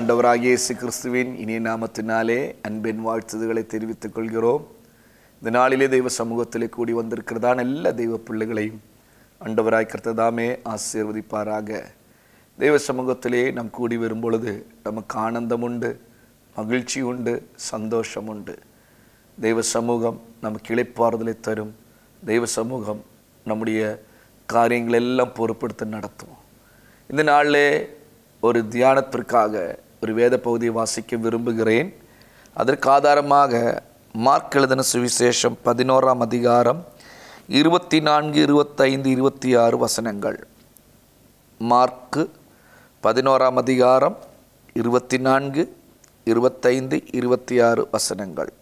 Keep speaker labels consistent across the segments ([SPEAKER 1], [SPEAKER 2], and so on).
[SPEAKER 1] ஆண்டவராகிய இயேசு கிறிஸ்துவின் இனிய நாமத்தினாலே அன்பின் வாழ்த்துதல்களை தெரிவித்துக் கொள்கிறோம் இந்த நாளிலே தெய்வ சமூகத்திலே கூடி வந்திருக்கிறதான எல்லா தெய்வ பிள்ளைகளையும் ஆண்டவராய் கர்த்ததாமே ஆசீர்வதிப்பாராக தெய்வ சமூகத்திலே நாம் கூடி வரும் பொழுது நமக்கு ஆனந்தம் உண்டு மகிழ்ச்சி உண்டு சந்தோஷம் உண்டு தெய்வ சமூகம் நமக்கு இளைப்பாறுதலை தரும் தெய்வ சமூகம் நம்முடைய காரியங்கள் எல்லாம் பொறுப்படுத்தி நடத்தும் இந்த நாளிலே ஒரு தியானத்திற்காக ஒரு வேத பகுதியை வாசிக்க விரும்புகிறேன் அதற்கு ஆதாரமாக மார்க் எழுதின சுவிசேஷம் பதினோராம் அதிகாரம் இருபத்தி நான்கு இருபத்தைந்து இருபத்தி ஆறு வசனங்கள் மார்க்கு பதினோராம் அதிகாரம் இருபத்தி நான்கு இருபத்தைந்து இருபத்தி ஆறு வசனங்கள்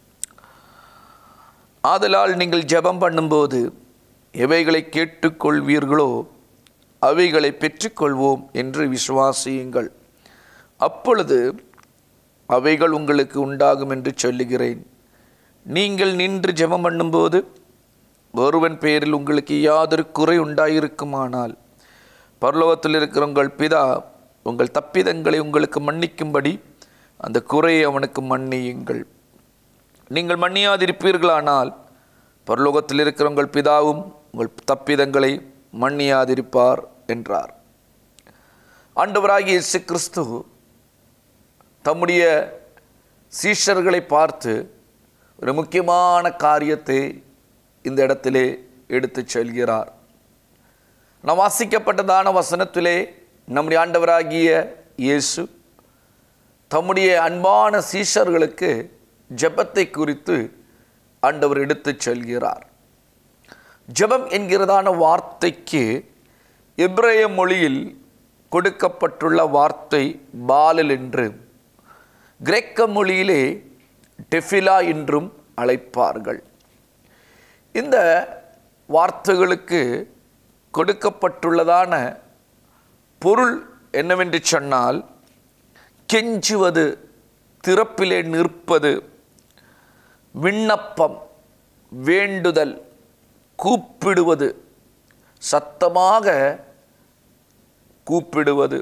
[SPEAKER 1] ஆதலால் நீங்கள் ஜெபம் பண்ணும்போது எவைகளை கேட்டுக்கொள்வீர்களோ அவைகளை பெற்றுக்கொள்வோம் என்று விசுவாசியுங்கள் அப்பொழுது அவைகள் உங்களுக்கு உண்டாகும் என்று சொல்லுகிறேன் நீங்கள் நின்று ஜெபம் பண்ணும்போது ஒருவன் பேரில் உங்களுக்கு யாதொரு குறை உண்டாயிருக்குமானால் பரலோகத்தில் இருக்கிற உங்கள் பிதா உங்கள் தப்பிதங்களை உங்களுக்கு மன்னிக்கும்படி அந்த குறையை அவனுக்கு மன்னியுங்கள் நீங்கள் மன்னியாதிருப்பீர்களானால் பரலோகத்தில் இருக்கிற உங்கள் பிதாவும் உங்கள் தப்பிதங்களை மன்னியாதிருப்பார் என்றார் ஆண்டவராகிய இயேசு கிறிஸ்து தம்முடைய சீஷர்களை பார்த்து ஒரு முக்கியமான காரியத்தை இந்த இடத்திலே எடுத்துச் செல்கிறார் நாம் வாசிக்கப்பட்டதான வசனத்திலே நம்முடைய ஆண்டவராகிய இயேசு தம்முடைய அன்பான சீஷர்களுக்கு ஜெபத்தை குறித்து ஆண்டவர் எடுத்துச் செல்கிறார் ஜெபம் என்கிறதான வார்த்தைக்கு எப்ரேய மொழியில் கொடுக்கப்பட்டுள்ள வார்த்தை பாலல் என்று கிரேக்க மொழியிலே டெஃபிலா என்றும் அழைப்பார்கள் இந்த வார்த்தைகளுக்கு கொடுக்கப்பட்டுள்ளதான பொருள் என்னவென்று சொன்னால் கெஞ்சுவது திறப்பிலே நிற்பது விண்ணப்பம் வேண்டுதல் கூப்பிடுவது சத்தமாக கூப்பிடுவது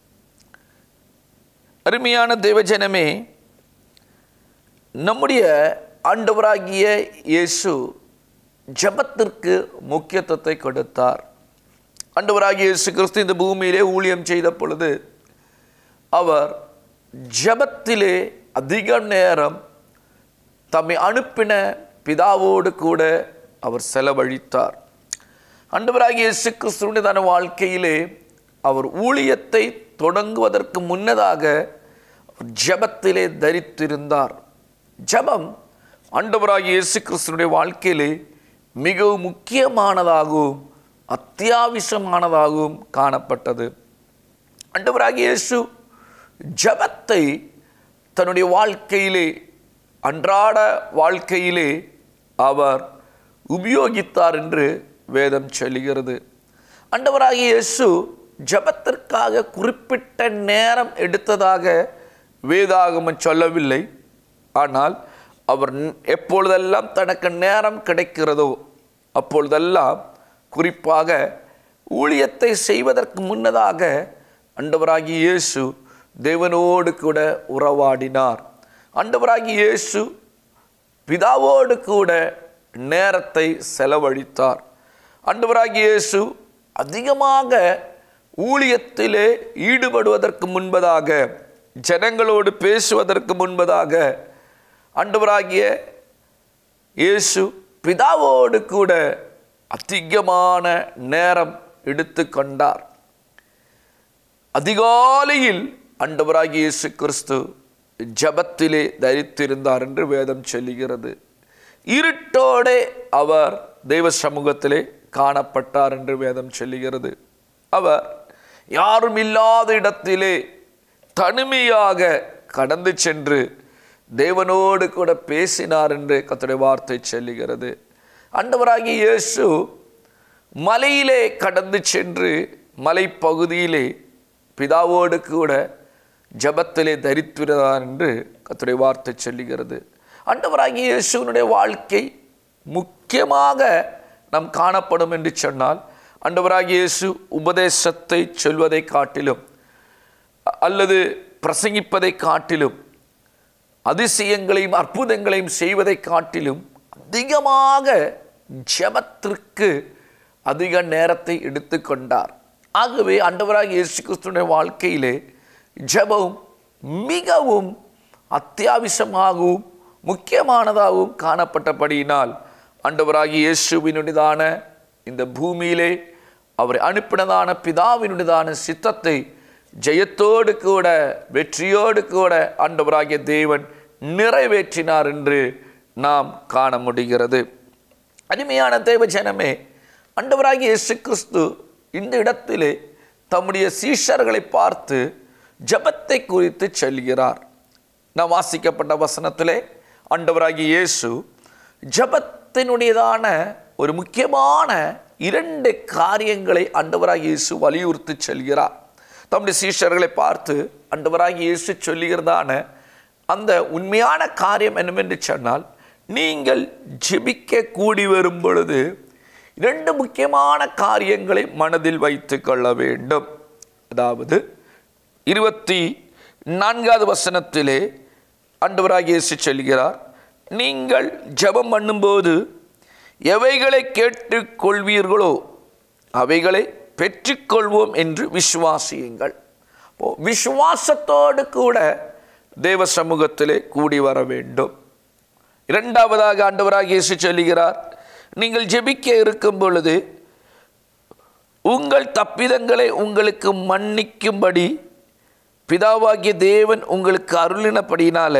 [SPEAKER 1] அருமையான தேவஜனமே நம்முடைய ஆண்டவராகிய இயேசு ஜபத்திற்கு முக்கியத்துவத்தை கொடுத்தார் ஆண்டவராகிய இயேசு கிறிஸ்து இந்த பூமியிலே ஊழியம் செய்த பொழுது அவர் ஜபத்திலே அதிக நேரம் தம்மை அனுப்பின பிதாவோடு கூட அவர் செலவழித்தார் ஆண்டவராகிய இயேசு கிறிஸ்துவனுடைய வாழ்க்கையிலே அவர் ஊழியத்தை தொடங்குவதற்கு முன்னதாக ஜபத்திலே தரித்திருந்தார் ஜபம் ஆண்டவராகிய இயேசு கிறிஸ்துவனுடைய வாழ்க்கையிலே மிகவும் முக்கியமானதாகவும் அத்தியாவசியமானதாகவும் காணப்பட்டது ஆண்டவராகிய இயேசு ஜபத்தை தன்னுடைய வாழ்க்கையிலே அன்றாட வாழ்க்கையிலே அவர் உபயோகித்தார் என்று வேதம் சொல்லுகிறது ஆண்டவராகிய இயேசு ஜபத்திற்காக குறிப்பிட்ட நேரம் எடுத்ததாக வேதாகமம் சொல்லவில்லை ஆனால் அவர் எப்பொழுதெல்லாம் தனக்கு நேரம் கிடைக்கிறதோ அப்பொழுதெல்லாம் குறிப்பாக ஊழியத்தை செய்வதற்கு முன்னதாக அண்டவராகி இயேசு தேவனோடு கூட உறவாடினார் அண்டவராகி இயேசு பிதாவோடு கூட நேரத்தை செலவழித்தார் அண்டவராகி இயேசு அதிகமாக ஊழியத்திலே ஈடுபடுவதற்கு முன்பதாக ஜனங்களோடு பேசுவதற்கு முன்பதாக அண்டவராகிய இயேசு பிதாவோடு கூட அதிகமான நேரம் எடுத்துக்கொண்டார் அதிகாலையில் அண்டவராகிய இயேசு கிறிஸ்து ஜபத்திலே தரித்திருந்தார் என்று வேதம் சொல்லுகிறது இருட்டோடே அவர் தெய்வ சமூகத்திலே காணப்பட்டார் என்று வேதம் சொல்லுகிறது அவர் யாரும் இல்லாத இடத்திலே தனிமையாக கடந்து சென்று தேவனோடு கூட பேசினார் என்று கத்துடைய வார்த்தை சொல்லுகிறது அண்டவராகிய இயேசு மலையிலே கடந்து சென்று மலைப்பகுதியிலே பிதாவோடு கூட ஜபத்திலே தரித்திருந்தார் என்று கத்துடைய வார்த்தை சொல்லுகிறது அண்டவராகிய இயேசுனுடைய வாழ்க்கை முக்கியமாக நாம் காணப்படும் என்று சொன்னால் அண்டவராகிய இயேசு உபதேசத்தை சொல்வதை காட்டிலும் அல்லது பிரசங்கிப்பதை காட்டிலும் அதிசயங்களையும் அற்புதங்களையும் செய்வதை காட்டிலும் அதிகமாக ஜெபத்திற்கு அதிக நேரத்தை எடுத்துக்கொண்டார் ஆகவே ஆண்டவராக இயேசு கிறிஸ்துடைய வாழ்க்கையிலே ஜெபம் மிகவும் அத்தியாவசியமாகவும் முக்கியமானதாகவும் காணப்பட்டபடியினால் ஆண்டவராகிய இயேசுவினுடையதான இந்த பூமியிலே அவரை அனுப்பினதான பிதாவினுடையதான சித்தத்தை ஜெயத்தோடு கூட வெற்றியோடு கூட ஆண்டவராகிய தேவன் நிறைவேற்றினார் என்று நாம் காண முடிகிறது அருமையான தேவ ஜனமே ஆண்டவராகிய இயேசு கிறிஸ்து இந்த இடத்திலே தம்முடைய சீஷர்களை பார்த்து ஜெபத்தை குறித்து சொல்கிறார் நாம் வாசிக்கப்பட்ட வசனத்திலே ஆண்டவராகிய இயேசு ஜெபத்தினுடையதான ஒரு முக்கியமான இரண்டு காரியங்களை ஆண்டவராகிய இயேசு வலியுறுத்தி சொல்கிறார் தம்முடைய சீஷர்களை பார்த்து ஆண்டவராகிய இயேசு சொல்லுகிறதான அந்த உண்மையான காரியம் என்னவென்று சொன்னால் நீங்கள் ஜெபிக்க கூடி வரும் பொழுது இரண்டு முக்கியமான காரியங்களை மனதில் வைத்து கொள்ள வேண்டும் அதாவது இருபத்தி நான்காவது வசனத்திலே ஆண்டவராகிய இயேசு சொல்கிறார் நீங்கள் ஜெபம் பண்ணும்போது எவைகளை கேட்டுக் கொள்வீர்களோ அவைகளை பெற்றுக்கொள்வோம் என்று விசுவாசியுங்கள் அப்போ விசுவாசத்தோடு கூட தேவ சமூகத்திலே கூடி வர வேண்டும் இரண்டாவதாக ஆண்டவராக இயேசு சொல்லுகிறார் நீங்கள் ஜெபிக்க இருக்கும் பொழுது உங்கள் தப்பிதங்களை உங்களுக்கு மன்னிக்கும்படி பிதாவாகிய தேவன் உங்களுக்கு அருளினபடினால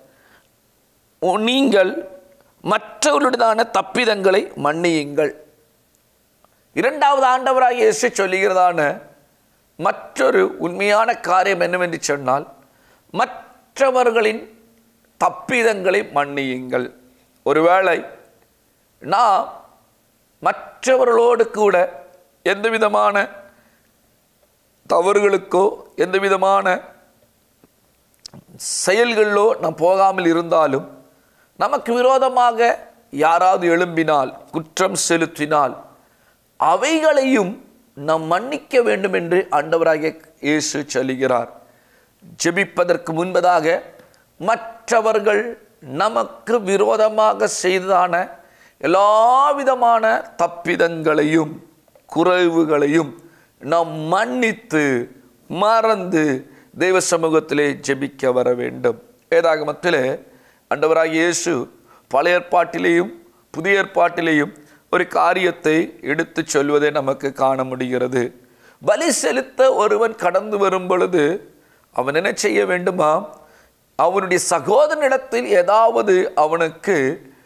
[SPEAKER 1] உ- நீங்கள் மற்றவர்களுடையதான தப்பிதங்களை மன்னியுங்கள் இரண்டாவது ஆண்டவராக இயேசு சொல்லுகிறதான மற்றொரு உண்மையான காரியம் என்னவென்று சொன்னால் மற்றவர்களின் தப்பிதங்களை மன்னியுங்கள் ஒருவேளை நான் மற்றவர்களோடு கூட எந்த விதமான தவறுகளுக்கோ எந்த விதமான செயல்களிலோ நாம் போகாமல் இருந்தாலும் நமக்கு விரோதமாக யாராவது எழும்பினால் குற்றம் செலுத்தினால் அவைகளையும் நாம் மன்னிக்க வேண்டும் என்று ஆண்டவராகிய இயேசு சொல்லுகிறார் ஜெபிப்பதற்கு முன்பதாக மற்றவர்கள் நமக்கு விரோதமாக செய்ததான எல்லா விதமான தப்பிதங்களையும் குறைவுகளையும் நாம் மன்னித்து மறந்து தெய்வ சமூகத்திலே ஜெபிக்க வர வேண்டும் வேதாகமத்திலே ஆண்டவராகிய இயேசு பழைய ஏற்பாட்டிலேயும் புதிய ஏற்பாட்டிலேயும் ஒரு காரியத்தை எடுத்து சொல்வதை நமக்கு காண முடிகிறது பலி செலுத்த ஒருவன் கடந்து வரும் பொழுது அவன் என்ன செய்ய வேண்டுமா அவனுடைய சகோதரனிடத்தில் ஏதாவது அவனுக்கு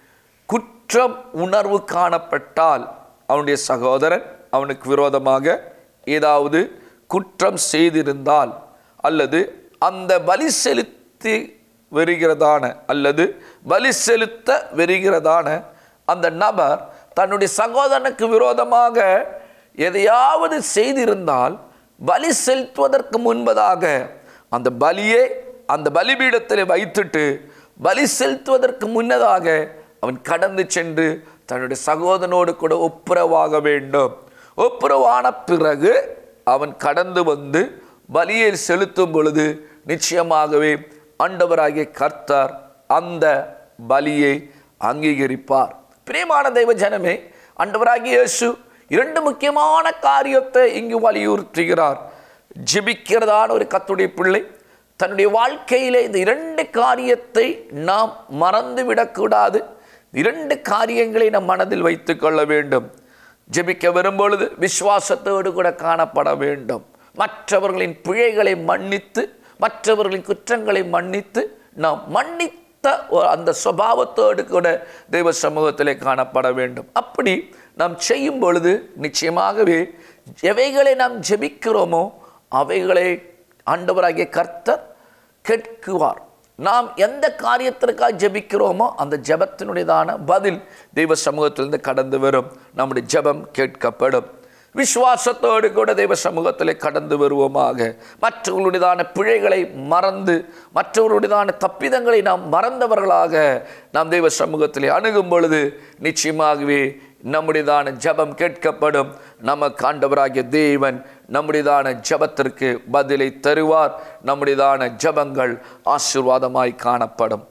[SPEAKER 1] குற்றம் உணர்வு காணப்பட்டால் அவனுடைய சகோதரன் அவனுக்கு விரோதமாக ஏதாவது குற்றம் செய்திருந்தால் அல்லது அந்த பலி செலுத்தி வருகிறதான அல்லது பலி செலுத்த வருகிறதான அந்த நபர் தன்னுடைய சகோதரனுக்கு விரோதமாக எதையாவது செய்திருந்தால் பலி செலுத்துவதற்கு முன்பதாக அந்த பலியை அந்த பலிபீடத்தில் வைத்துட்டு பலி செலுத்துவதற்கு முன்னதாக அவன் கடந்து சென்று தன்னுடைய சகோதரனோடு கூட ஒப்புரவாக வேண்டும் ஒப்புரவான பிறகு அவன் கடந்து வந்து பலியை செலுத்தும் பொழுது நிச்சயமாகவே ஆண்டவராகிய கர்த்தர் அந்த பலியை அங்கீகரிப்பார் பிரியமான தெய்வ ஜனமே ஆண்டவராகிய இயேசு இரண்டு முக்கியமான காரியத்தை இங்கு வலியுறுத்துகிறார் ஜெபிக்கிறதான ஒரு கத்துடைய பிள்ளை தன்னுடைய வாழ்க்கையிலே இந்த இரண்டு காரியத்தை நாம் மறந்து விடக்கூடாது இரண்டு காரியங்களை நம் மனதில் வைத்துக் கொள்ள வேண்டும் ஜெபிக்க வரும்பொழுது விசுவாசத்தோடு கூட காணப்பட வேண்டும் மற்றவர்களின் பிழைகளை மன்னித்து மற்றவர்களின் குற்றங்களை மன்னித்து நாம் மன்னித்த ஒரு அந்த சுபாவத்தோடு கூட தெய்வ சமூகத்திலே காணப்பட வேண்டும் அப்படி நாம் செய்யும் பொழுது நிச்சயமாகவே எவைகளை நாம் ஜெபிக்கிறோமோ அவைகளை ஆண்டவராகிய கர்த்தர் கேட்குவார் நாம் எந்த காரியத்திற்காக ஜெபிக்கிறோமோ அந்த ஜெபத்தினுடையதான பதில் தெய்வ சமூகத்திலிருந்து கடந்து வரும் நம்முடைய ஜெபம் கேட்கப்படும் விசுவாசத்தோடு கூட தெய்வ சமூகத்திலே கடந்து வருவோமாக மற்றவர்களுடையதான பிழைகளை மறந்து மற்றவர்களுடையதான தப்பிதங்களை நாம் மறந்தவர்களாக நாம் தெய்வ சமூகத்திலே அணுகும் பொழுது நிச்சயமாகவே நம்முடையதான ஜெபம் கேட்கப்படும் நமக்கு ஆண்டவராகிய தேவன் நம்முடையதான ஜெபத்திற்கு பதிலை தருவார் நம்முடையதான ஜெபங்கள் ஆசீர்வாதமாய் காணப்படும்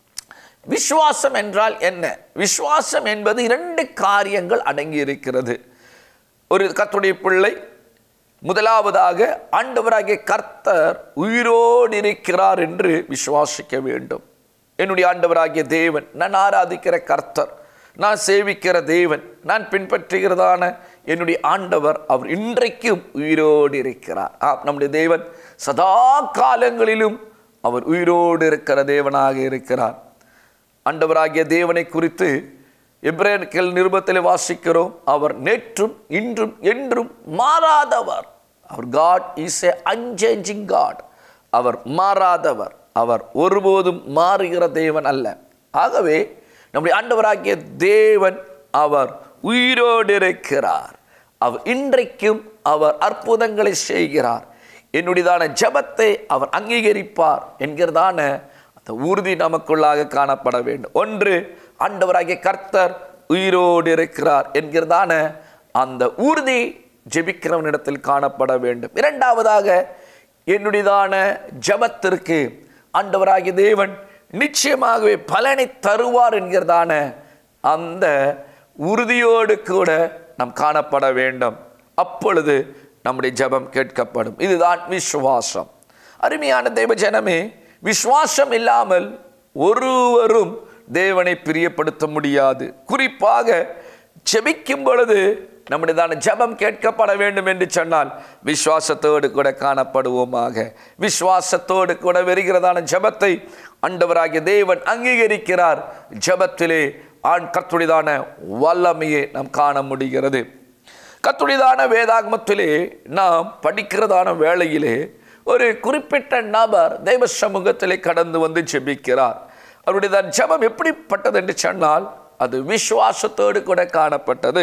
[SPEAKER 1] விசுவாசம் என்றால் என்ன விசுவாசம் என்பது இரண்டு காரியங்கள் அடங்கி இருக்கிறது ஒரு கர்த்தருடைய பிள்ளை முதலாவதாக ஆண்டவராகிய கர்த்தர் உயிரோடு இருக்கிறார் என்று விசுவாசிக்க வேண்டும் என்னுடைய ஆண்டவராகிய தேவன் நான் ஆராதிக்கிற கர்த்தர் நான் சேவிக்கிற தேவன் நான் பின்பற்றுகிறதான என்னுடைய ஆண்டவர் அவர் இன்றைக்கும் உயிரோடு இருக்கிறார் ஆம் நம்முடைய தேவன் சதா காலங்களிலும் அவர் உயிரோடு இருக்கிற தேவனாக இருக்கிறார் ஆண்டவராகிய தேவனை குறித்து எப்ரேன்கள் நிருபத்தில் வாசிக்கிறோம் அவர் நேற்றும் இன்றும் என்றும் மாறாதவர் அவர் God is a unchanging God அவர் மாறாதவர் அவர் ஒருபோதும் மாறுகிற தேவன் அல்ல ஆகவே நம்முடைய ஆண்டவராகிய தேவன் அவர் உயிரோடு இருக்கிறார் அவர் இன்றைக்கும் அவர் அற்புதங்களை செய்கிறார் என்னுடையதான ஜெபத்தை அவர் அங்கீகரிப்பார் என்கிறதான அந்த உறுதி நமக்குள்ளாக காணப்பட வேண்டும் ஒன்று ஆண்டவராகிய கர்த்தர் உயிரோடு இருக்கிறார் என்கிறதான அந்த உறுதி ஜெபிக்கிறவனிடத்தில் காணப்பட வேண்டும் இரண்டாவதாக என்னுடையதான ஜெபத்திற்கு ஆண்டவராகிய தேவன் நிச்சயமாகவே பலனை தருவார் என்கிறதான அந்த உறுதியோடு கூட நாம் காணப்பட வேண்டும் அப்பொழுது நம்முடைய ஜெபம் கேட்கப்படும் இதுதான் விசுவாசம் அருமையான தெய்வ ஜனமே விசுவாசம் இல்லாமல் ஒருவரும் தேவனை பிரியப்படுத்த முடியாது குறிப்பாக ஜெபிக்கும் பொழுது நம்முடையதான ஜெபம் கேட்கப்பட வேண்டும் என்று சொன்னால் விசுவாசத்தோடு கூட காணப்படுவோமாக விசுவாசத்தோடு கூட வருகிறதான ஜெபத்தை ஆண்டவராகிய தேவன் அங்கீகரிக்கிறார் ஜெபத்திலே ஆண் கத்துடையதான வல்லமையை நாம் காண முடிகிறது கத்துடையதான வேதாகமத்திலே நாம் படிக்கிறதான வேளையிலே ஒரு குறிப்பிட்ட நபர் தெய்வ சமூகத்திலே கடந்து வந்து ஜெபிக்கிறார் அவருடைய ஜெபம் எப்படிப்பட்டது என்று சொன்னால் அது விசுவாசத்தோடு கூட காணப்பட்டது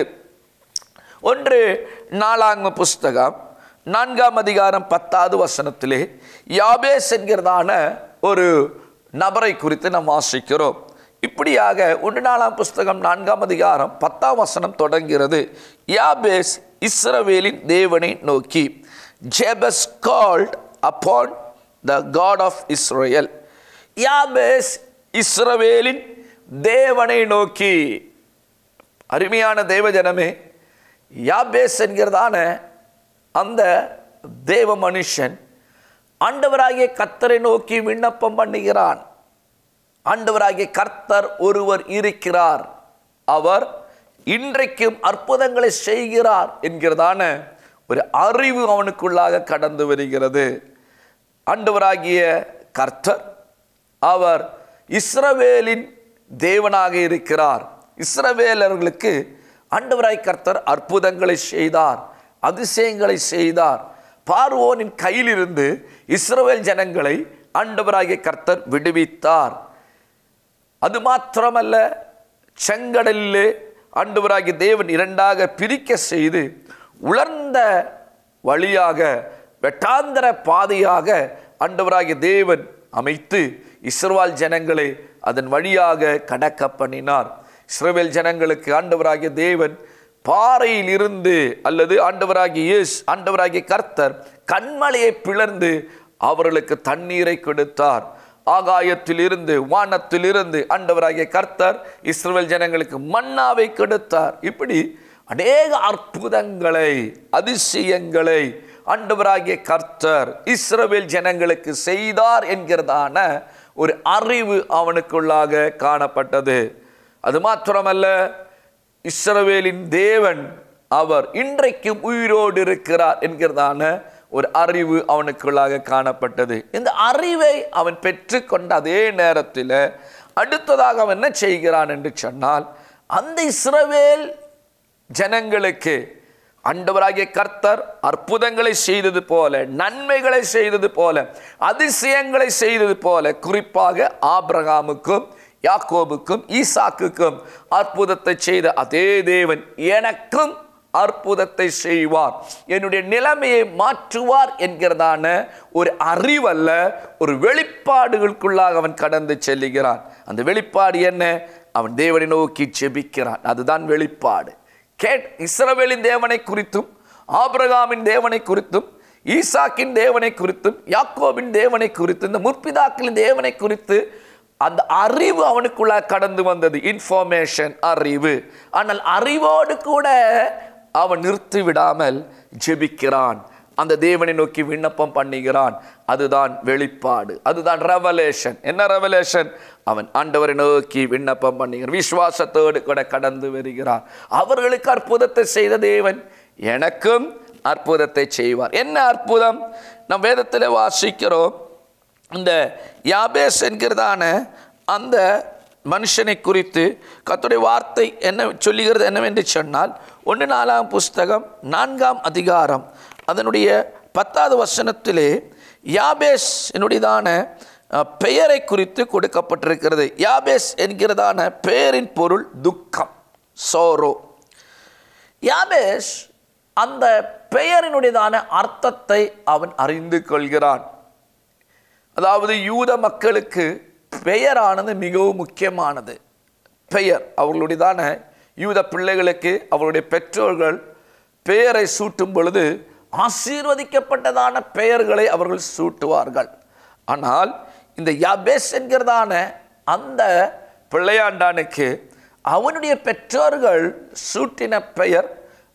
[SPEAKER 1] ஒன்று நாலாங்க புஸ்தகம் நான்காம் அதிகாரம் பத்தாவது வசனத்திலே யாபேஸ் என்கிறதான ஒரு நபரை குறித்து நாம் வாசிக்கிறோம் இப்படியாக ஒன்று நாலாம் புஸ்தகம் நான்காம் அதிகாரம் பத்தாம் வசனம் தொடங்கிறது யாபேஸ் இஸ்ரவேலின் தேவனை நோக்கி Jabez called upon the God of Israel யாபேஸ் இஸ்ரவேலின் தேவனை நோக்கி அருமையான தேவஜனமே யாபேஸ் என்கிறதான அந்த தேவ மனுஷன் ஆண்டவராகிய கர்த்தரை நோக்கி விண்ணப்பம் பண்ணுகிறான் ஆண்டவராகிய கர்த்தர் ஒருவர் இருக்கிறார் அவர் இன்றைக்கும் அற்புதங்களை செய்கிறார் என்கிறதான ஒரு அறிவு அவனுக்குள்ளாக கடந்து வருகிறது ஆண்டவராகிய கர்த்தர் அவர் இஸ்ரவேலின் தேவனாக இருக்கிறார் இஸ்ரவேலர்களுக்கு ஆண்டவராய் கர்த்தர் அற்புதங்களை செய்தார் அதிசயங்களை செய்தார் பார்வோனின் கையிலிருந்து இஸ்ரவேல் ஜனங்களை ஆண்டவராகிய கர்த்தர் விடுவித்தார் அது மாத்திரமல்ல செங்கடலிலே ஆண்டவராகிய தேவன் இரண்டாக பிரிக்க செய்து உலர்ந்த வழியாக வெட்டாந்தர பாதையாக ஆண்டவராகிய தேவன் அமைத்து இஸ்ரவால் ஜனங்களை அதன் வழியாக கடக்க பண்ணினார் இஸ்ரவேல் ஜனங்களுக்கு ஆண்டவராகிய தேவன் பாறையில் இருந்து அல்லது ஆண்டவராகிய இயேசு ஆண்டவராகிய கர்த்தர் கண்மலையை பிளர்ந்து அவர்களுக்கு தண்ணீரை கொடுத்தார் ஆகாயத்தில் இருந்து வானத்தில் இருந்து ஆண்டவராகிய கர்த்தர் இஸ்ரவேல் ஜனங்களுக்கு மன்னாவை கொடுத்தார் இப்படி அநேக அற்புதங்களை அதிசயங்களை ஆண்டவராகிய கர்த்தர் இஸ்ரவேல் ஜனங்களுக்கு செய்தார் என்கிறதான ஒரு அறிவு அவனுக்குள்ளாக காணப்பட்டது அது மாத்திரமல்ல இஸ்ரவேலின் தேவன் அவர் இன்றைக்கும் உயிரோடு இருக்கிறார் என்கிறதான ஒரு அறிவு அவனுக்குள்ளாக காணப்பட்டது இந்த அறிவை அவன் பெற்றுக்கொண்ட அதே நேரத்தில் அடுத்ததாக அவன் என்ன செய்கிறான் என்று சொன்னால் அந்த இஸ்ரவேல் ஜனங்களுக்கு ஆண்டவராகிய கர்த்தர் அற்புதங்களை செய்தது போல நன்மைகளை செய்தது போல அதிசயங்களை செய்தது போல குறிப்பாக ஆபிரகாமுக்கும் யாக்கோபுக்கும் ஈசாக்குக்கும் அற்புதத்தை செய்த அதே தேவன் எனக்கும் அற்புதத்தை செய்வார் என்னுடைய நிலைமையை மாற்றுவார் என்கிறதான ஒரு அறிவல்ல ஒரு வெளிப்பாடுகளுக்குள்ளாக அவன் கடந்து செல்லுகிறான் அந்த வெளிப்பாடு என்ன அவன் தேவனை நோக்கி ஜெபிக்கிறான் அதுதான் வெளிப்பாடு கேட் இஸ்ரவேலின் தேவனை குறித்தும் ஆபிரகாமின் தேவனை குறித்தும் ஈசாக்கின் தேவனை குறித்தும் யாக்கோபின் தேவனை குறித்தும் இந்த முற்பிதாக்களின் தேவனை குறித்து அந்த அறிவு அவனுக்குள்ள கடந்து வந்தது இன்ஃபர்மேஷன் அறிவு ஆனால் அறிவோடு கூட அவன் நிறுத்தி விடாமல் ஜெபிக்கிறான் அந்த தேவனை நோக்கி விண்ணப்பம் பண்ணுகிறான் அதுதான் வெளிப்பாடு அதுதான் ரெவலேஷன் என்ன ரெவலேஷன் அவன் ஆண்டவரை நோக்கி விண்ணப்பம் பண்ணுகிறான் விசுவாசத்தோடு கூட கடந்து வருகிறான் அவர்களுக்கு அற்புதத்தை செய்த தேவன் எனக்கும் அற்புதத்தை செய்வார் என்ன அற்புதம் நம் வேதத்தில் வாசிக்கிறோம் இந்த யாபேஸ் என்கிறதான அந்த மனுஷனை குறித்து கர்த்தருடைய வார்த்தை என்ன சொல்லுகிறது என்னவென்று சொன்னால் ஒன்று நாலாம் புஸ்தகம் நான்காம் அதிகாரம் அதனுடைய பத்தாவது வசனத்திலே யாபேஸ் என்னுடையதான அஹ், பெயரை குறித்து கொடுக்கப்பட்டிருக்கிறது யாபேஸ் என்கிறதான பெயரின் பொருள் துக்கம் சோரோ யாபேஸ் அந்த பெயரினுடையதான அர்த்தத்தை அவன் அறிந்து கொள்கிறான் அதாவது யூத மக்களுக்கு பெயரானது மிகவும் முக்கியமானது பெயர் அவர்களுடையதான யூத பிள்ளைகளுக்கு அவருடைய பெற்றோர்கள் பெயரை சூட்டும் பொழுது ஆசீர்வதிக்கப்பட்டதான பெயர்களை அவர்கள் சூட்டுவார்கள் ஆனால் இந்த யாபேஸ் என்கிறதான அந்த பிள்ளையாண்டானுக்கு அவனுடைய பெற்றோர்கள் சூட்டின பெயர்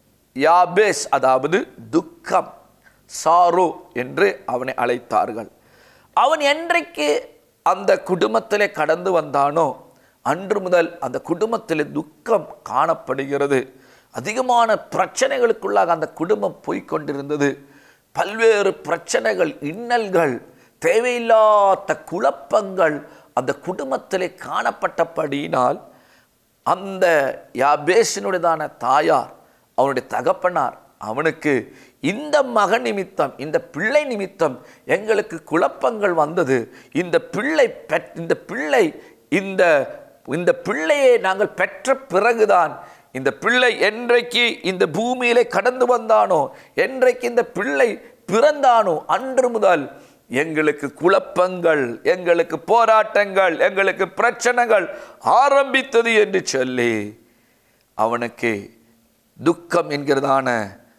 [SPEAKER 1] யாபேஸ் அதாவது துக்கம் சாரு என்று அவனை அழைத்தார்கள் அவன் என்றைக்கு அந்த குடும்பத்திலே கடந்து வந்தானோ அன்று முதல் அந்த குடும்பத்தில் துக்கம் காணப்படுகிறது அதிகமான பிரச்சனைகளுக்குள்ளாக அந்த குடும்பம் போய்க்கொண்டிருந்தது பல்வேறு பிரச்சனைகள் இன்னல்கள் தேவையில்லாத குழப்பங்கள் அந்த குடும்பத்திலே காணப்பட்டபடியினால் அந்த யாபேசினுடையதான தாயார் அவனுடைய தகப்பனார் அவனுக்கு இந்த மகன் நிமித்தம் இந்த பிள்ளை நிமித்தம் எங்களுக்கு குழப்பங்கள் வந்தது இந்த பிள்ளை பெற் இந்த பிள்ளை இந்த இந்த பிள்ளையை நாங்கள் பெற்ற பிறகுதான் இந்த பிள்ளை என்றைக்கு இந்த பூமியிலே கடந்து வந்தானோ என்றைக்கு இந்த பிள்ளை பிறந்தானோ அன்று முதல் எங்களுக்கு குழப்பங்கள் எங்களுக்கு போராட்டங்கள் எங்களுக்கு பிரச்சனைகள் ஆரம்பித்தது என்று சொல்லி அவனுக்கு துக்கம் என்கிறதான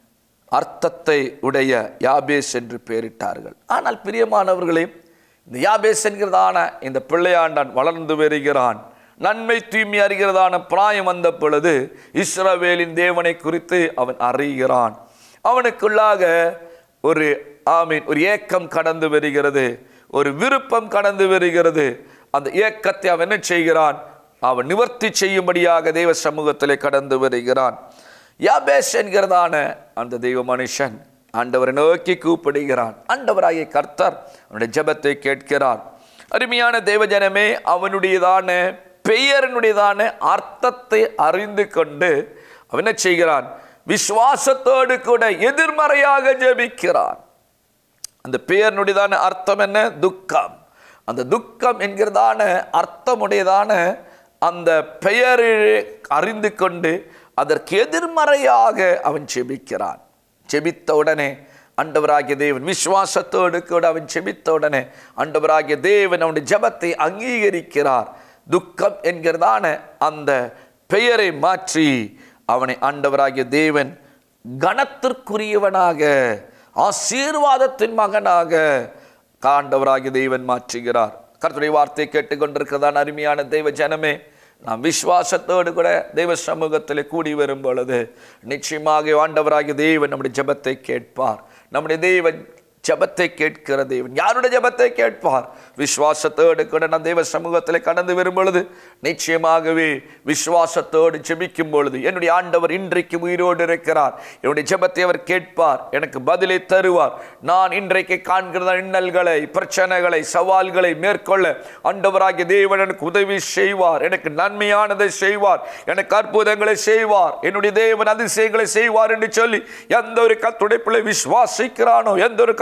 [SPEAKER 1] அர்த்தத்தை உடைய யாபேஸ் என்று பெயரிட்டார்கள் ஆனால் பிரியமானவர்களே இந்த யாபேஸ் என்கிறதான இந்த பிள்ளையாண்டான் வளர்ந்து வருகிறான் நன்மை தூய்மை அறிகிறதான பிராயம் வந்த பொழுது இஸ்ரவேலின் தேவனை குறித்து அவன் அறிகிறான் அவனுக்குள்ளாக ஒரு ஆமீன் ஒரு ஏக்கம் கடந்து வருகிறது ஒரு விருப்பம் கடந்து வருகிறது அந்த ஏக்கத்தை அவன் என்ன செய்கிறான் அவன் நிவர்த்தி செய்யும்படியாக தேவ சமூகத்திலே கடந்து வருகிறான் யாபேஸ் என்கிறதான அந்த தெய்வ மனுஷன் ஆண்டவரை நோக்கி கூப்பிடுகிறான் ஆண்டவராகிய கர்த்தர் அவனுடைய ஜெபத்தை கேட்கிறார் அருமையான தேவஜனமே அவனுடையதான பெயரினுடையதான அர்த்தத்தை அறிந்து கொண்டு அவன் என்ன செய்கிறான் விசுவாசத்தோடு கூட எதிர்மறையாக ஜெபிக்கிறான் அந்த பெயரினுடையதான அர்த்தம் என்ன துக்கம் அந்த துக்கம் என்கிறதான அர்த்தமுடையதான அந்த பெயரை அறிந்து கொண்டு அதற்கு எதிர்மறையாக அவன் செபிக்கிறான் செபித்த உடனே அண்டவராகிய தேவன் விசுவாசத்தோடு கூட அவன் செபித்த உடனே அண்டவராகிய தேவன் அவனுடைய ஜெபத்தை அங்கீகரிக்கிறார் துக்கம் என்கிறதான அந்த பெயரை மாற்றி அவனை ஆண்டவராகிய தேவன் கனத்திற்குரியவனாக ஆசீர்வாதத்தின் மகனாக காண்டவராகிய தேவன் மாற்றுகிறார் கர்த்தருடைய வார்த்தை கேட்டுக்கொண்டிருக்கிறதான அருமையான தெய்வ ஜனமே நாம் விசுவாசத்தோடு கூட தெய்வ சமூகத்தில் கூடி வரும் பொழுது நிச்சயமாக ஆண்டவராகிய தேவன் நம்முடைய ஜெபத்தை கேட்பார் நம்முடைய தேவன் ஜெபத்தை கேட்கிற தேவன் யாருடைய ஜெபத்தை கேட்பார் விசுவாசத்தோடு கூட நம் தெய்வ சமூகத்தில் கடந்து வரும் பொழுது நிச்சயமாகவே விசுவாசத்தோடு ஜெபிக்கும் பொழுது என்னுடைய ஆண்டவர் இன்றைக்கு உயிரோடு இருக்கிறார் என்னுடைய ஜெபத்தை அவர் கேட்பார் எனக்கு பதிலை தருவார் நான் இன்றைக்கு காண்கிற இன்னல்களை பிரச்சனைகளை சவால்களை மேற்கொள்ள ஆண்டவராகிய தேவன் எனக்கு உதவி செய்வார் எனக்கு நன்மையானதை செய்வார் எனக்கு அற்புதங்களை செய்வார் என்னுடைய தேவன் அதிசயங்களை செய்வார் என்று சொல்லி எந்த ஒரு கத்துடைப்பிள்ளை விசுவாசிக்கிறானோ எந்த ஒரு கத்துடைய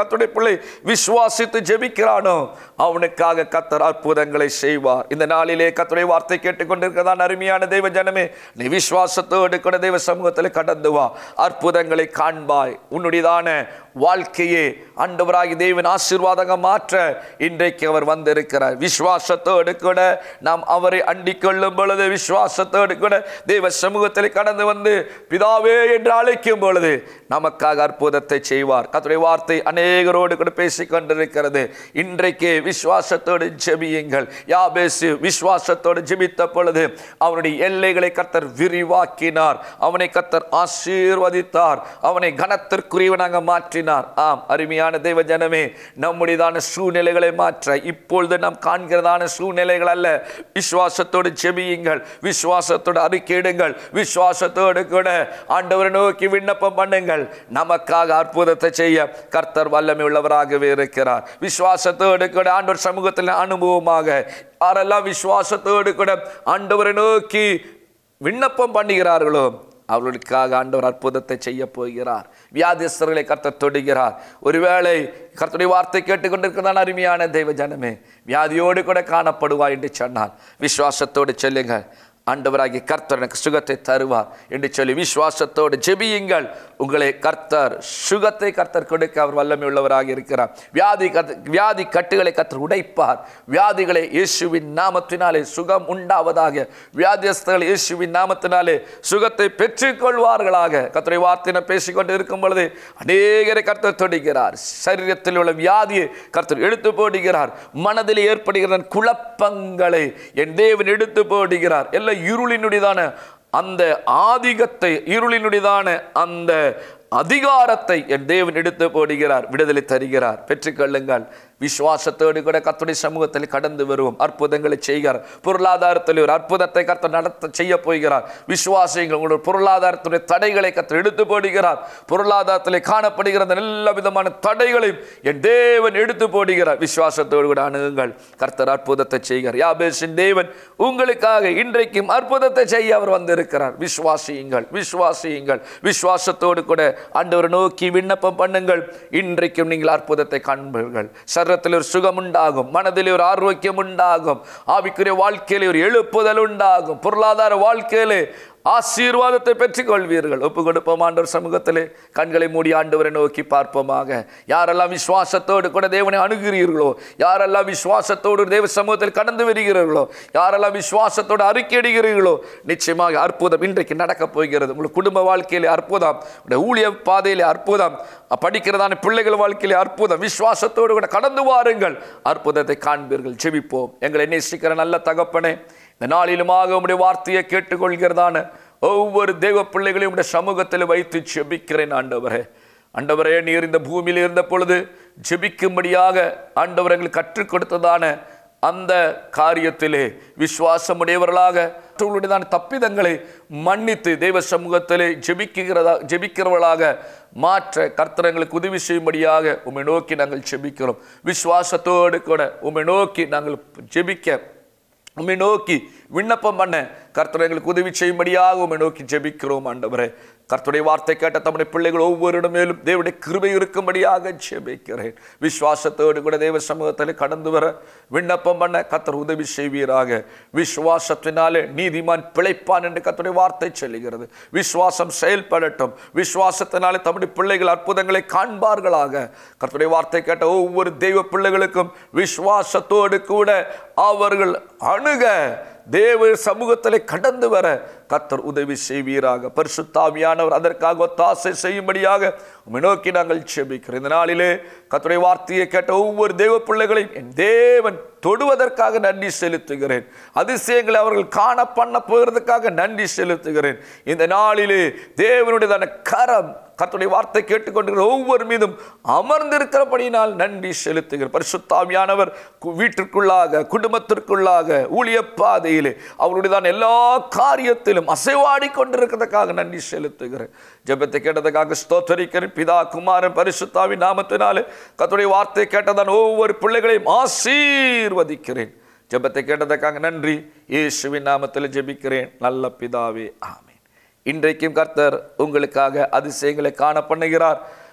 [SPEAKER 1] கத்துடைய பிள்ளை விசுவாசித்து ஜெபிக்கிறானோ அவனுக்காக கத்தர் அற்புதங்களை செய்வார் இந்த நாளிலே கத்துடைய வார்த்தை கேட்டுக்கொண்டிருக்கிறதான் அருமையான தெய்வ ஜனமே நீ விசுவாசத்தோடு கூட தெய்வ சமூகத்தில் கடந்து வா அற்புதங்களை காண்பாய் உன்னுடையதான வாழ்க்கையே ஆண்டவராகி தேவன் ஆசீர்வாதங்க மாற்ற இன்றைக்கு அவர் வந்திருக்கிறார் விசுவாசத்தோடு கூட நாம் அவரை அண்டிக் கொள்ளும் பொழுது விசுவாசத்தோடு கூட தேவ சமூகத்தில் கடந்து வந்து பிதாவே என்று அழைக்கும் பொழுது நமக்காக அற்புதத்தை செய்வார் கத்துடைய வார்த்தை அநேகரோடு கூட பேசிக் கொண்டிருக்கிறது இன்றைக்கு விசுவாசத்தோடு ஜெபியுங்கள் யாபேசு விசுவாசத்தோடு ஜெபித்த பொழுது அவனுடைய எல்லைகளை கர்த்தர் விரிவாக்கினார் அவனை கர்த்தர் ஆசீர்வதித்தார் அவனை கனத்திற்குரியவனாக மாற்றினார் ஆம் அருமையான தெய்வ ஜனமே நம்முடையதான சூழ்நிலைகளை மாற்ற இப்பொழுது நாம் காண்கிறதான சூழ்நிலைகள் அல்ல விசுவாசத்தோடு ஜெபியுங்கள் விசுவாசத்தோடு அறிக்கையிடுங்கள் விசுவாசத்தோடு கூட ஆண்டவரை நோக்கி விண்ணப்பம் பண்ணுங்கள் நமக்காக அற்புதத்தை செய்ய கர்த்தர் வல்லமை உள்ளவராகவே இருக்கிறார் விசுவாசத்தோடு கூட ஆண்டவர் சமூகத்தில் அனுபவமாக யாரெல்லாம் விசுவாசத்தோடு கூட ஆண்டவரை நோக்கி விண்ணப்பம் பண்ணுகிறார்களோ அவர்களுக்காக ஆண்டவர் அற்புதத்தை செய்ய போகிறார் வியாதிஸ்தர்களை கர்த்தர் தொடுகிறார் ஒருவேளை கர்த்தருடைய வார்த்தை கேட்டுக்கொண்டிருக்கிறதான அருமையான தெய்வ ஜனமே வியாதியோடு கூட காணப்படுவாய் என்று சொன்னார் விசுவாசத்தோடு சொல்லுங்கள் ஆண்டவராகிய கர்த்தர் எனக்கு சுகத்தை தருவார் என்று சொல்லி விசுவாசத்தோடு ஜெபியுங்கள் உங்களை கர்த்தர் சுகத்தை கர்த்தர் கொடுக்க அவர் வல்லமை உள்ளவராக இருக்கிறார் வியாதி கத் வியாதி கட்டுகளை கர்த்தர் உடைப்பார் வியாதிகளை இயேசுவின் நாமத்தினாலே சுகம் உண்டாவதாக வியாதியஸ்தர்கள் இயேசுவின் நாமத்தினாலே சுகத்தை பெற்றுக்கொள்வார்களாக கர்த்தரை வார்த்தையின பேசிக்கொண்டு இருக்கும் பொழுது அநேகரை கர்த்தர் தொடுகிறார் சரீரத்தில் உள்ள வியாதியை கர்த்தர் எடுத்து போடுகிறார் மனதில் ஏற்படுகிற குழப்பங்களை என் தேவன் எடுத்து போடுகிறார் எல்லாம் இருளினுடையதான அந்த ஆதிக்கத்தை இருளினுடையதான அந்த அதிகாரத்தை என் தேவன் எடுத்து போடுகிறார் விடுதலை தருகிறார் பெற்றுக்கொள்ளுங்கள் விசுவாசத்தோடு கூட கத்துடைய சமூகத்தில் கடந்து வருவோம் அற்புதங்களை செய்கிறார் பொருளாதாரத்தில் ஒரு அற்புதத்தை கர்த்தர் நடத்த செய்ய போகிறார் விசுவாசிகள் உங்களுடைய பொருளாதாரத்துடைய தடைகளை கர்த்தர் எடுத்து போடுகிறார் பொருளாதாரத்தில் காணப்படுகிற அந்த எல்லா விதமான தடைகளையும் என் தேவன் எடுத்து போடுகிறார் விசுவாசத்தோடு கூட அணுகுங்கள் கர்த்தர் அற்புதத்தை செய்கிறார் யாபேசின் தேவன் உங்களுக்காக இன்றைக்கும் அற்புதத்தை செய்ய அவர் வந்திருக்கிறார் விசுவாசியுங்கள் விசுவாசியுங்கள் விசுவாசத்தோடு கூட ஆண்டவரை நோக்கி விண்ணப்பம் பண்ணுங்கள் இன்றைக்கும் நீங்கள் அற்புதத்தை காண்பீர்கள் சரீரத்தில் ஒரு சுகம் உண்டாகும் மனதில் ஒரு ஆரோக்கியம் உண்டாகும் ஆவிக்குரிய வாழ்க்கையிலே ஒரு எழுப்புதல் உண்டாகும் பொருளாதார வாழ்க்கையிலே ஆசீர்வாதத்தை பெற்றுக்கொள்வீர்கள் ஒப்பு கொடுப்போம் ஆண்டவர் சமூகத்திலே கண்களை மூடி ஆண்டவரை நோக்கி பார்ப்போமாக யாரெல்லாம் விசுவாசத்தோடு கூட தேவனை அணுகிறீர்களோ யாரெல்லாம் விசுவாசத்தோடு தேவ சமூகத்தில் கடந்து வருகிறீர்களோ யாரெல்லாம் விசுவாசத்தோடு அறிக்கையிடுகிறீர்களோ நிச்சயமாக அற்புதம் இன்றைக்கு நடக்கப் போகிறது உங்கள் குடும்ப வாழ்க்கையிலே அற்புதம் உங்களுடைய ஊழிய பாதையிலே அற்புதம் படிக்கிறதான பிள்ளைகள் வாழ்க்கையிலே அற்புதம் விசுவாசத்தோடு கூட கடந்து வாருங்கள் அற்புதத்தை காண்பீர்கள் ஜெபிப்போம் எங்களை நேசிக்கிற நல்ல தகப்பனே இந்த நாளிலுமாக உம்முடைய வார்த்தையை கேட்டுக்கொள்கிறதான ஒவ்வொரு தெய்வ பிள்ளைகளையும் உடைய சமூகத்தில் வைத்து ஜெபிக்கிறேன் ஆண்டவரே ஆண்டவரே நீர் இந்த பூமியில் இருந்த பொழுது ஜெபிக்கும்படியாக ஆண்டவர் எங்களுக்கு கற்றுக் கொடுத்ததான அந்த காரியத்திலே விசுவாசமுடையவர்களாக மற்றவர்களுடையதான தப்பிதங்களை மன்னித்து தெய்வ சமூகத்திலே ஜெபிக்கிறதா ஜெபிக்கிறவர்களாக மாற்ற கர்த்தரங்களுக்கு உதவி செய்யும்படியாக உம்மை நோக்கி நாங்கள் ஜெபிக்கிறோம் விசுவாசத்தோடு கூட உம்மை நோக்கி நாங்கள் ஜெபிக்க உம்மை நோக்கி விண்ணப்பம் பண்ண கர்த்தர் எங்களுக்கு உதவி செய்யும்படியாக உம்மை நோக்கி ஜெபிக்கிறோம் ஆண்டவரே கர்த்தருடைய வார்த்தை கேட்ட தம்முடைய பிள்ளைகள் ஒவ்வொரு மேலும் தேவனுடைய கிருபை இருக்கும்படியாக ஜெபிக்கிறேன் விசுவாசத்தோடு கூட தேவ சமூகத்தில் கடந்து வர விண்ணப்பம் பண்ண கர்த்தர் உதவி செய்வீராக விசுவாசத்தினாலே நீதிமான் பிழைப்பான் என்று கர்த்தருடைய வார்த்தை சொல்லுகிறது விசுவாசம் செயல்படட்டும் விசுவாசத்தினாலே தம்முடைய பிள்ளைகள் அற்புதங்களை காண்பார்களாக கர்த்தருடைய வார்த்தை கேட்ட ஒவ்வொரு தெய்வ பிள்ளைகளுக்கும் விசுவாசத்தோடு கூட அவர்கள் அணுக தேவ சமூகத்தில் கடந்து வர கத்தர் உதவி செய்வீராக பரிசுத்தாவியானவர் அதற்காக ஒத்தாசை செய்யும்படியாக உம்மை நோக்கி நாங்கள் செபிக்கிறோம் இந்த நாளிலே கத்தருடைய வார்த்தையை கேட்ட ஒவ்வொரு தேவ பிள்ளைகளையும் என் தேவன் தொடுவதற்காக நன்றி செலுத்துகிறேன் அதிசயங்களை அவர்கள் காண பண்ண போகிறதுக்காக நன்றி செலுத்துகிறேன் இந்த நாளிலே தேவனுடையதான கரம் கர்த்தருடைய வார்த்தை கேட்டுக்கொண்டிருக்கிற ஒவ்வொரு மீதும் அமர்ந்திருக்கிறபடியினால் நன்றி செலுத்துகிறேன் பரிசுத்தாவியானவர் கு- வீட்டிற்குள்ளாக குடும்பத்திற்குள்ளாக ஊழிய பாதையிலே அவருடையதான எல்லா காரியத்திலும் அசைவாடி கொண்டிருக்கிறதுக்காக நன்றி செலுத்துகிறேன் ஜெபத்தை கேட்டதுக்காக ஸ்தோத்தரிக்கிறேன் பிதா குமாரன் பரிசுத்தாவின் நாமத்தினாலே கர்த்தருடைய வார்த்தை கேட்டதான் ஒவ்வொரு பிள்ளைகளையும் ஆசீர்வதிக்கிறேன் ஜெபத்தை கேட்டதுக்காக நன்றி இயேசுவின் நாமத்தில் ஜெபிக்கிறேன் நல்ல பிதாவே ஆமென் இன்றைக்கும் கர்த்தர் உங்களுக்காக அதிசயங்களை காண பண்ணுகிறார்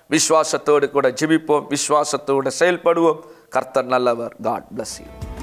[SPEAKER 1] விசுவாசத்தோடு கூட ஜெபிப்போம் விசுவாசத்தோடு செயல்படுவோம் கர்த்தர் நல்லவர் காட் bless you